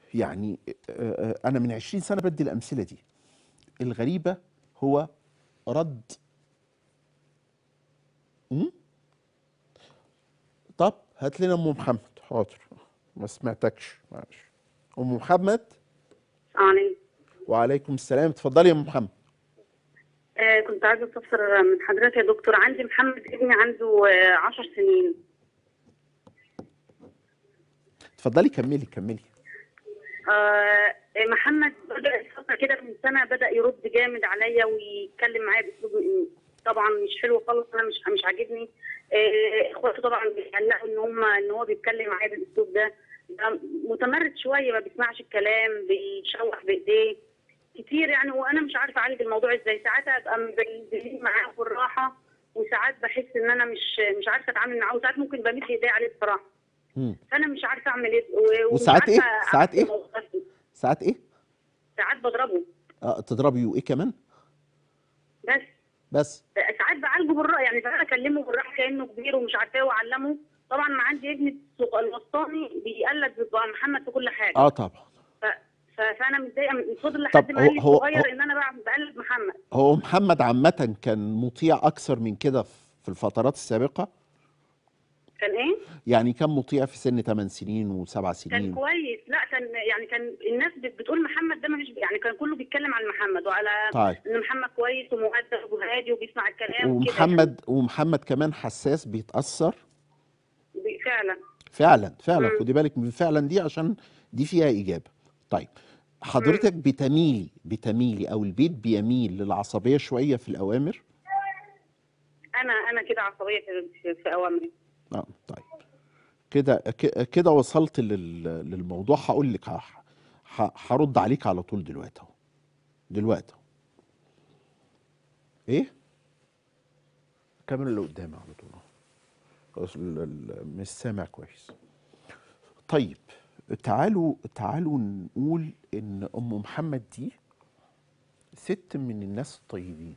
يعني آه، آه، انا من 20 سنه بدي الامثله دي الغريبه هو رد م? طب هات لنا ام محمد حاضر ما سمعتكش معلش ام محمد علي وعليكم السلام اتفضلي يا ام محمد آه كنت عايزة استفسر من حضرتك يا دكتور عندي محمد ابني عنده آه عشر سنين اتفضلي كملي كملي آه محمد بدأ فترة كده من سنة بدأ يرد جامد عليا ويتكلم معايا بأسلوب طبعا مش حلو خالص أنا مش مش عاجبني آه، اخواته طبعا بيقلقوا ان هم ان هو بيتكلم معايا بالاسلوب ده ده متمرد شويه ما بيسمعش الكلام بيشوح بايديه كتير يعني وانا مش عارفه اعالج الموضوع ازاي ساعات ابقى مبين معاه بالراحه وساعات بحس ان انا مش مش عارفه اتعامل معاه وساعات ممكن بمد ايدي عليه بصراحه مم. فانا مش عارفه اعمل ايه و- ومش وساعات إيه؟ عارفة ساعات أعمل إيه؟ الموضوع ده. ساعات ايه ساعات بضربه اه تضربي وايه كمان بس بس ساعات بعالجه بالراحه يعني ساعات اكلمه بالراحه كانه كبير ومش عارفاه واعلمه طبعا ما عندي ابني الصغ- الوسطاني بيقلد بابا محمد في كل حاجه اه طبعا ف... ف... فانا متضايقه من فضل طب لحد ما هو- قال لي هو- الصغير هو- ان انا بقى بقلد محمد هو محمد عامة كان مطيع أكثر من كده في الفترات السابقة كان ايه؟ يعني كان مطيع في سن 8 سنين و7 كان سنين كويس لا كان يعني كان الناس بت- بتقول محمد ده مش يعني كان كله بيتكلم عن محمد وعلى طيب ان محمد كويس ومؤدب وهادي وبيسمع الكلام وكده ومحمد ومحمد كمان حساس بيتأثر يعني. فعلا فعلا فعلا مم. خدي بالك من فعلا دي عشان دي فيها إجابة طيب حضرتك بتميلي بتميلي أو البيت بيميل للعصبية شوية في الأوامر انا انا كده عصبيه في- في, في اوامري اه طيب كده ك- كده وصلت لل- للموضوع هقول لك ه- ه- هرد عليك على طول دلوقتي اهو دلوقتي اهو ايه الكاميرا اللي قدامي على طول اهو خلاص ال- ال- مش سامع كويس طيب تعالوا تعالوا نقول ان ام محمد دي ست من الناس الطيبين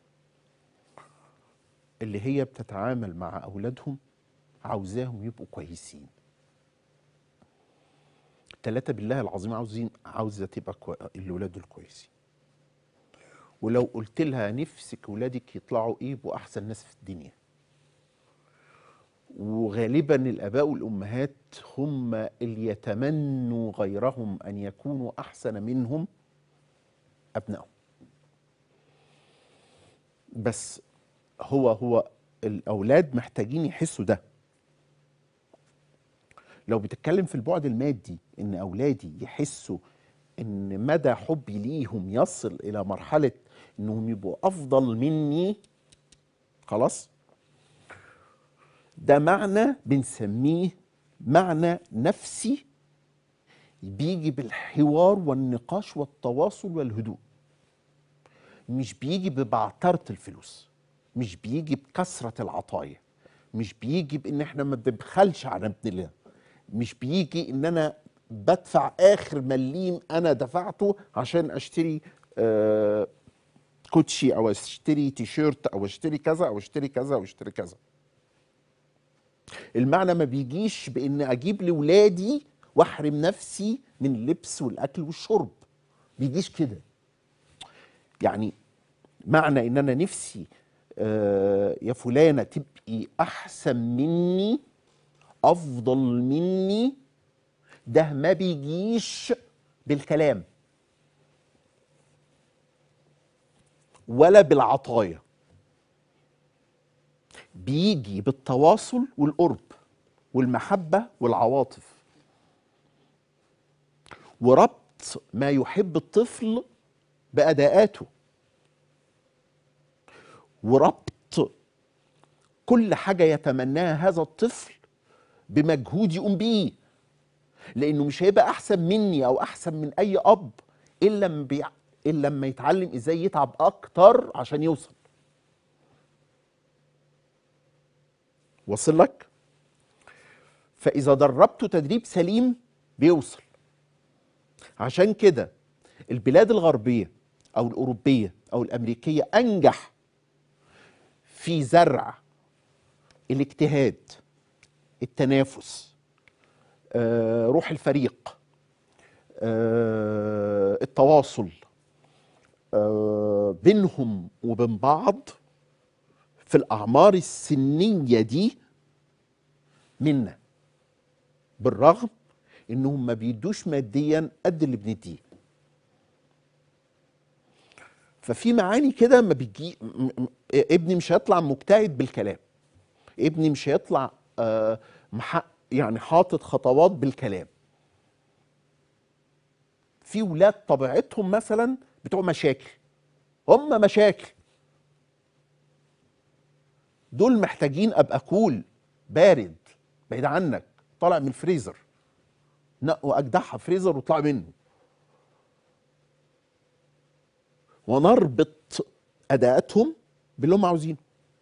اللي هي بتتعامل مع اولادهم عاوزاهم يبقوا كويسين ثلاثة بالله العظيم عاوزين عاوزة تبقى كوي... الولاد دول كويسين ولو قلت لها نفسك ولادك يطلعوا ايه يبقوا احسن ناس في الدنيا وغالبا الاباء والامهات هم اللي يتمنوا غيرهم ان يكونوا احسن منهم ابنائهم بس هو هو الاولاد محتاجين يحسوا ده لو بتتكلم في البعد المادي ان اولادي يحسوا ان مدى حبي ليهم يصل الى مرحله انهم يبقوا افضل مني خلاص ده معنى بنسميه معنى نفسي بيجي بالحوار والنقاش والتواصل والهدوء مش بيجي ببعترة الفلوس مش بيجي بكثرة العطايا مش بيجي بان احنا ما بنبخلش على ابن الله مش بيجي ان انا بدفع اخر مليم انا دفعته عشان اشتري آه كوتشي او اشتري تيشيرت او اشتري كذا او اشتري كذا او اشتري كذا المعنى ما بيجيش بان اجيب لاولادي واحرم نفسي من اللبس والاكل والشرب بيجيش كده يعني معنى ان انا نفسي آه يا فلانه تبقي احسن مني افضل مني ده ما بيجيش بالكلام ولا بالعطايا بيجي بالتواصل والقرب والمحبه والعواطف وربط ما يحب الطفل باداءاته وربط كل حاجه يتمناها هذا الطفل بمجهود يقوم بيه لانه مش هيبقى احسن مني او احسن من اي اب الا لما بيع... الا لما يتعلم ازاي يتعب اكتر عشان يوصل وصل لك فاذا دربته تدريب سليم بيوصل عشان كده البلاد الغربيه او الاوروبيه او الامريكيه انجح في زرع الاجتهاد التنافس آه، روح الفريق آه، التواصل آه، بينهم وبين بعض في الأعمار السنية دي منا بالرغم إنهم ما بيدوش ماديا قد اللي بنديه ففي معاني كده ما بيجي م- م- ابني مش هيطلع مجتهد بالكلام ابني مش هيطلع آه، محق يعني حاطط خطوات بالكلام في ولاد طبيعتهم مثلا بتوع مشاكل هم مشاكل دول محتاجين ابقى كول بارد بعيد عنك طالع من الفريزر نقوا اجدعها فريزر واطلع منه ونربط اداءاتهم باللي هم عاوزينه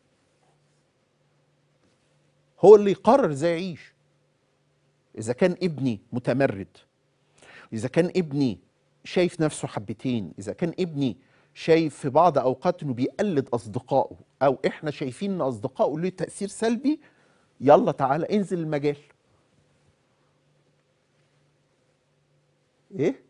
هو اللي يقرر ازاي يعيش اذا كان ابني متمرد اذا كان ابني شايف نفسه حبتين اذا كان ابني شايف في بعض اوقات انه بيقلد اصدقائه او احنا شايفين ان اصدقائه له تاثير سلبي يلا تعالى انزل المجال ايه